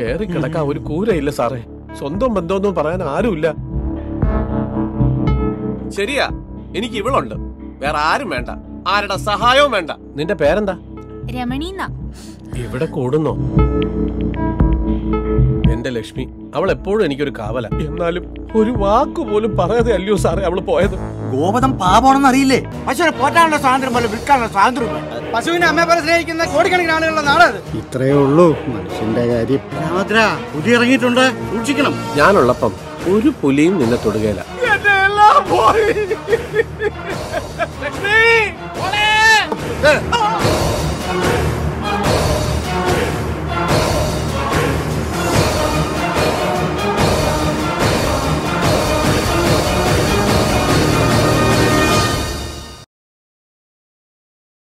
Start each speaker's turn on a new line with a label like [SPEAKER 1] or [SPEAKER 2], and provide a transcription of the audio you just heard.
[SPEAKER 1] കേറി കിടക്കാൻ ഒരു കൂരയില്ല സാറേ സ്വന്തം ബന്ധമൊന്നും പറയാൻ ആരുമില്ല ശരിയാ എനിക്ക് ഇവളുണ്ട് വേറെ ആരും വേണ്ട ആരുടെ സഹായവും വേണ്ട നിന്റെ പേരെന്താ
[SPEAKER 2] രമണീന്ന
[SPEAKER 1] ഇവിടെ കൂടുന്നോ എന്റെ ലക്ഷ്മി അവൾ എപ്പോഴും എനിക്കൊരു കാവല എന്നാലും ഒരു വാക്ക് പോലും പറയാതെ അല്ലയോ സാറേ അവള് പോയത്
[SPEAKER 3] ഗോപദം പാപമാണെന്ന് അറിയില്ലേ
[SPEAKER 4] പശുവിനെ പോറ്റാനുള്ള സ്വാതന്ത്ര്യം പോലെ വിൽക്കാനുള്ള സ്വാതന്ത്ര്യം വേണ്ട.
[SPEAKER 5] പശുവിനെ അമ്മയെ പോലെ സ്നേഹിക്കുന്ന കോടിക്കണക്കിന് ആളുകളുടെ നാടത്
[SPEAKER 4] ഇത്രയേ ഉള്ളൂ മനുഷ്യന്റെ കാര്യം രാമദ്ര പുതിയ ഇറങ്ങിയിട്ടുണ്ട് സൂക്ഷിക്കണം
[SPEAKER 1] ഞാനുള്ളപ്പം ഒരു പുലിയും നിന്നെ തൊടുകയില്ല
[SPEAKER 4] ഏ,